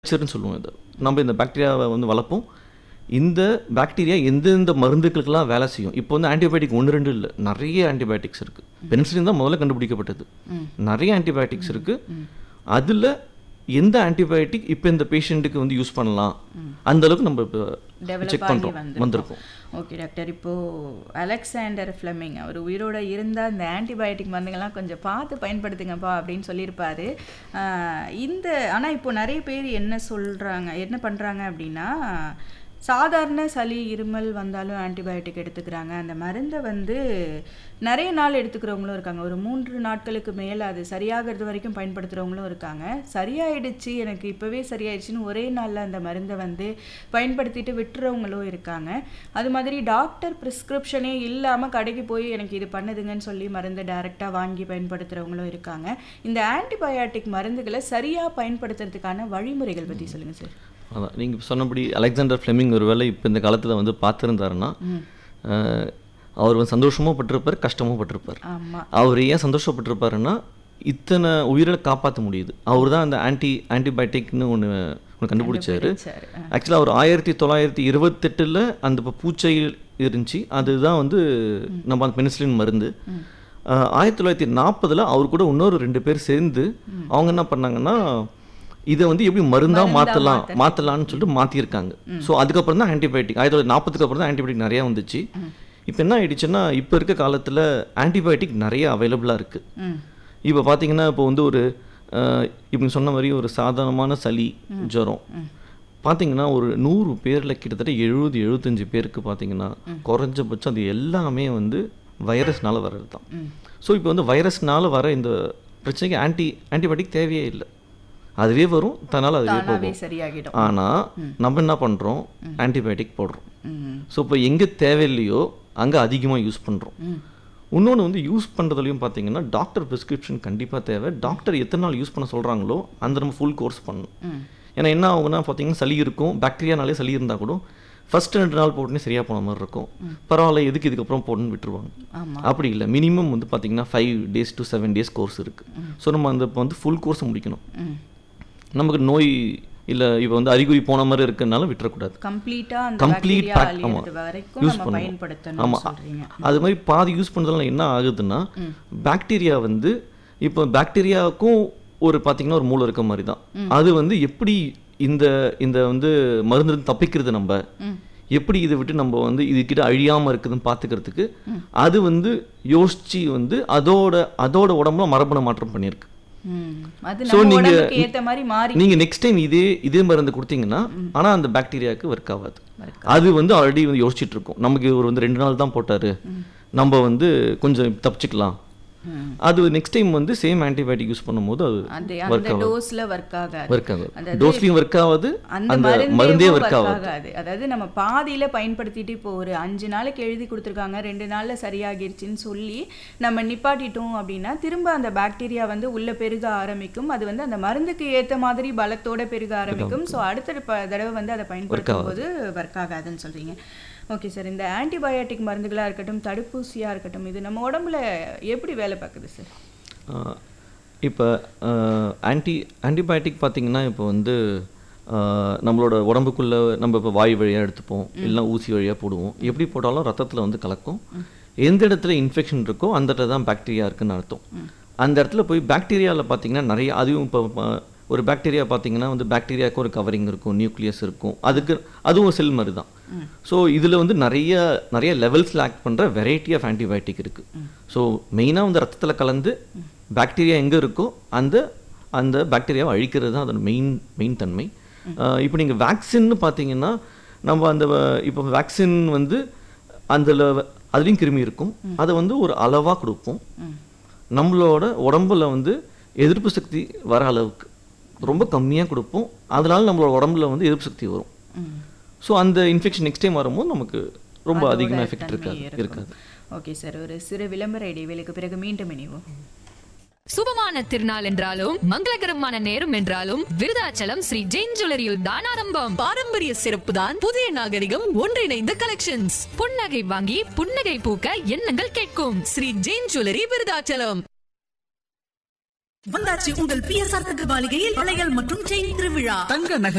கல்ச்சர்னு சொல்லுவோம் இதை நம்ம இந்த பாக்டீரியாவை வந்து வளர்ப்போம் இந்த பாக்டீரியா எந்தெந்த மருந்துகளுக்கெல்லாம் வேலை செய்யும் இப்போ வந்து ஆன்டிபயோட்டிக் ஒன்று ரெண்டு இல்லை நிறைய ஆன்டிபயோட்டிக்ஸ் இருக்குது பென்சிலின் தான் முதல்ல கண்டுபிடிக்கப்பட்டது நிறைய ஆன்டிபயோட்டிக்ஸ் இருக்குது அதில் எந்த ஆன்டிபயோட்டிக் இப்போ இந்த பேஷண்ட்டுக்கு வந்து யூஸ் பண்ணலாம் அந்த அளவுக்கு நம்ம இப்போ Develop செக் ஆகி பண்ணுறோம் வந்திருக்கோம். வந்திருக்கோம் ஓகே டாக்டர் இப்போ அலெக்சாண்டர் ஃப்ளெமிங் அவர் உயிரோட இருந்தால் இந்த ஆன்டிபயோட்டிக் மருந்துகள்லாம் கொஞ்சம் பார்த்து பயன்படுத்துங்கப்பா அப்படின்னு சொல்லியிருப்பாரு ஆஹ் இந்த ஆனால் இப்போ நிறைய பேர் என்ன சொல்கிறாங்க என்ன பண்ணுறாங்க அப்படின்னா சாதாரண சளி இருமல் வந்தாலும் ஆன்டிபயோட்டிக் எடுத்துக்கிறாங்க அந்த மருந்தை வந்து நிறைய நாள் எடுத்துக்கிறவங்களும் இருக்காங்க ஒரு மூன்று நாட்களுக்கு மேலே அது சரியாகிறது வரைக்கும் பயன்படுத்துகிறவங்களும் இருக்காங்க சரியாயிடுச்சு எனக்கு இப்போவே சரியாயிடுச்சுன்னு ஒரே நாளில் அந்த மருந்தை வந்து பயன்படுத்திட்டு விட்டுறவங்களும் இருக்காங்க அது மாதிரி டாக்டர் ப்ரிஸ்கிரிப்ஷனே இல்லாமல் கடைக்கு போய் எனக்கு இது பண்ணுதுங்கன்னு சொல்லி மருந்தை டைரெக்டாக வாங்கி பயன்படுத்துகிறவங்களும் இருக்காங்க இந்த ஆன்டிபயாட்டிக் மருந்துகளை சரியாக பயன்படுத்துறதுக்கான வழிமுறைகள் பற்றி சொல்லுங்கள் சார் அதான் நீங்கள் சொன்னபடி அலெக்சாண்டர் ஃப்ளெமிங் ஒரு வேளை இப்போ இந்த காலத்தில் வந்து பார்த்துருந்தாருன்னா அஹ், அவர் வந்து சந்தோஷமும் பட்டிருப்பார் கஷ்டமும் பட்டிருப்பார் ஆமாம் அவர் ஏன் சந்தோஷப்பட்டிருப்பாருன்னா இத்தனை உயிரை காப்பாற்ற முடியுது அவர் தான் அந்த ஆன்டி ஆன்டிபயோட்டிக்னு ஒன்று ஒன்று கண்டுபிடிச்சாரு சரி ஆக்சுவலாக அவர் ஆயிரத்தி தொள்ளாயிரத்தி இருபத்தெட்டில் அந்த இப்போ பூச்சை இருந்துச்சு அதுதான் வந்து நம்ம அந்த பெனிசிலின் மருந்து அஹ், ஆயிரத்தி தொள்ளாயிரத்தி நாற்பதில் அவர் கூட இன்னொரு ரெண்டு பேர் சேர்ந்து அவங்க என்ன பண்ணாங்கன்னா இதை வந்து எப்படி மருந்தா மாற்றலாம் மாற்றலாம்னு சொல்லிட்டு மாற்றிருக்காங்க ஸோ அதுக்கப்புறம் தான் ஆன்டிபயோட்டிக் ஆயிரத்தி தொள்ளாயிரத்தி நாற்பதுக்கு அப்புறம் தான் ஆன்டிபயோட்டிக் நிறையா வந்துச்சு இப்போ என்ன ஆயிடுச்சுன்னா இப்போ இருக்க காலத்தில் ஆன்டிபயோட்டிக் நிறைய அவைலபிளாக இருக்குது ம் இப்போ பார்த்தீங்கன்னா இப்போ வந்து ஒரு அஹ், இப்போ நீங்க சொன்ன மாதிரி ஒரு சாதாரணமான சளி ஜுரம் பார்த்தீங்கன்னா ஒரு நூறு பேரில் கிட்டத்தட்ட எழுபது எழுபத்தஞ்சு பேருக்கு பார்த்தீங்கன்னா குறைஞ்சபட்சம் அது எல்லாமே வந்து வைரஸ்னால வர்றது தான் ஸோ இப்போ வந்து வைரஸ்னால வர இந்த பிரச்சனைக்கு ஆன்டி ஆன்டிபயோட்டிக் தேவையே இல்லை அதுவே வரும் தன்னால் அதுவே தானாகவே போகும் சரியாகிடும் ஆனால் நம்ம என்ன பண்ணுறோம் ஆன்டிபயோட்டிக் போடுறோம் ம் ஸோ இப்போ எங்கே தேவையில்லையோ அங்கே அதிகமாக யூஸ் பண்ணுறோம் இன்னொன்று வந்து யூஸ் பண்ணுறதுலையும் பார்த்தீங்கன்னா டாக்டர் ப்ரிஸ்கிரிப்ஷன் கண்டிப்பாக தேவை டாக்டர் எத்தனை நாள் யூஸ் பண்ண சொல்கிறாங்களோ அந்த நம்ம ஃபுல் கோர்ஸ் பண்ணணும் ஏன்னா என்ன ஆகும்னா பார்த்தீங்கன்னா சளி இருக்கும் பாக்டீரியானாலே சளி இருந்தால் கூட ஃபர்ஸ்ட் ரெண்டு நாள் போட்டுனே சரியாக போன மாதிரி இருக்கும் பரவாயில்ல எதுக்கு இதுக்கப்புறம் போடணும்னு விட்டுருவாங்க ஆமாம் அப்படி இல்லை மினிமம் வந்து பார்த்தீங்கன்னா five days to seven days course இருக்குது ஸோ நம்ம அந்த இப்போ வந்து ஃபுல் கோர்ஸ் முடிக்கணும் ம் நமக்கு நோய் இல்லை இப்போ வந்து அறிகுறி போன மாதிரி இருக்குனாலும் விட்டுறக்கூடாது கம்ப்ளீட்டா அந்த Complete பாக்டீரியா pack, ஆமா. அழியிறது வரைக்கும் Use நம்ம பண்ணணும். பயன்படுத்தணும் ஆமா சொல்றீங்க அது மாதிரி பாதி யூஸ் பண்ணுறதுனால என்ன ஆகுதுன்னா பாக்டீரியா வந்து இப்போ பாக்டீரியாவுக்கும் ஒரு பார்த்தீங்கன்னா ஒரு மூளை இருக்க மாதிரி தான் அது வந்து எப்படி இந்த இந்த வந்து மருந்து தப்பிக்கிறது நம்ம எப்படி இதை விட்டு நம்ம வந்து இதுக்கிட்ட அழியாம இருக்குதுன்னு பார்த்துக்கிறதுக்கு அது வந்து யோசிச்சு வந்து அதோட அதோட உடம்புல மரபணு மாற்றம் பண்ணியிருக்கு ம். அது So, நம்ம நீங்க- உடம்புக்கு ஏத்த மாதிரி மாறி நீங்க நெக்ஸ்ட் டைம் இதே இதே மருந்து கொடுத்தீங்கன்னா ஆனா அந்த பாக்டீரியாவுக்கு ஒர்க் ஆகாது அது வந்து ஆல்ரெடி வந்து யோசிச்சுட்டு இருக்கும் நமக்கு இவர் வந்து ரெண்டு நாள் தான் போட்டாரு நம்ம வந்து கொஞ்சம் தப்பிச்சுக்கலாம் ம். அது நெக்ஸ்ட் டைம் வந்து சேம் ஆன்டிபயோட்டிக் யூஸ் பண்ணும்போது அது அது ஒர்க் அந்த ஆகாது டோஸ்ல ஒர்க் ஆகாது ஒர்க் ஆகாது அதாவது டோஸ்லையும் ஒர்க் ஆகாது அந்த அந்த மருந்தே மருந்தே ஒர்க் ஒர்க் ஆகாது ஆகாது அதாவது நம்ம பாதியில பயன்படுத்திட்டு இப்போ ஒரு அஞ்சு நாளைக்கு எழுதி கொடுத்துருக்காங்க ரெண்டு நாள்ல சரியாகிருச்சுன்னு சொல்லி நம்ம நிப்பாட்டிட்டோம் அப்படின்னா திரும்ப அந்த பாக்டீரியா வந்து உள்ள பெருக ஆரம்பிக்கும் அது வந்து அந்த மருந்துக்கு ஏத்த மாதிரி பலத்தோட பெருக ஆரம்பிக்கும் ஸோ அடுத்த ப- தடவை வந்து அதை பயன்படுத்தும் போது ஒர்க் ஆகாதுன்னு சொல்றீங்க ஓகே சார் இந்த ஆன்டிபயோட்டிக் மருந்துகளா இருக்கட்டும் தடுப்பூசியா இருக்கட்டும் இது நம்ம உடம்புல எப்படி வேலை பார்க்குது சார் இப்போ ஆன்டி ஆன்டிபயோட்டிக் பார்த்தீங்கன்னா இப்போ வந்து ஆஹ், நம்மளோட உடம்புக்குள்ள நம்ம இப்போ வாய் வழியாக எடுத்துப்போம் இல்லைன்னா ஊசி வழியாக போடுவோம் எப்படி போட்டாலும் ரத்தத்தில் வந்து கலக்கும் எந்த இடத்துல இன்ஃபெக்ஷன் இருக்கோ அந்த இடத்துல தான் பாக்டீரியா இருக்குன்னு அர்த்தம் அந்த இடத்துல போய் பாக்டீரியாவில் பார்த்தீங்கன்னா நிறைய அதுவும் இப்போ ப- ஒரு பாக்டீரியா பார்த்தீங்கன்னா வந்து பாக்டீரியாவுக்கு ஒரு கவரிங் இருக்கும் நியூக்ளியஸ் இருக்கும் அதுக்கு அதுவும் செல் மாதிரி தான் ஸோ இதில் வந்து நிறைய நிறைய லெவல்ஸில் ஆக்ட் பண்ணுற வெரைட்டி ஆஃப் ஆன்டிபயோட்டிக் இருக்குது ஸோ மெயினாக வந்து ரத்தத்தில் கலந்து பாக்டீரியா எங்கே இருக்கோ அந்த அந்த பாக்டீரியாவை அழிக்கிறது தான் அதோட மெயின் மெயின் தன்மை இப்போ நீங்கள் வேக்சின்னு பார்த்தீங்கன்னா நம்ம அந்த வ- இப்போ வேக்சின் வந்து அதில் அதுலேயும் கிருமி இருக்கும் அதை வந்து ஒரு அளவாக கொடுப்போம் நம்மளோட உடம்புல வந்து எதிர்ப்பு சக்தி வர அளவுக்கு ரொம்ப கம்மியாக கொடுப்போம் அதனால நம்மளோட உடம்புல வந்து எதிர்ப்பு சக்தி வரும் ஸோ அந்த இன்ஃபெக்ஷன் நெக்ஸ்ட் டைம் வரும்போது நமக்கு ரொம்ப அதோட அதிகமாக எஃபெக்ட் தன்மை இருக்காது இருக்கும். இருக்காது ஓகே சார் ஒரு சிறு விளம்பர இடைவேளைக்கு பிறகு மீண்டும் இணைவோம் சுபமான திருநாள் என்றாலும் மங்களகரமான நேரம் என்றாலும் விருதாச்சலம் ஸ்ரீ ஜெயின் ஜுவல்லரியில் தான் ஆரம்பம் பாரம்பரிய சிறப்பு தான் புதிய நாகரிகம் ஒன்றிணைந்த கலெக்ஷன்ஸ் புன்னகை வாங்கி புன்னகை பூக்க எண்ணங்கள் கேட்கும் ஸ்ரீ ஜெயின் ஜுவல்லரி விருதாச்சலம் வந்தாச்சு உங்கள் பிஎஸ்ஆர் தங்க மாளிகையில் வளையல் மற்றும் செயின் திருவிழா தங்க நகை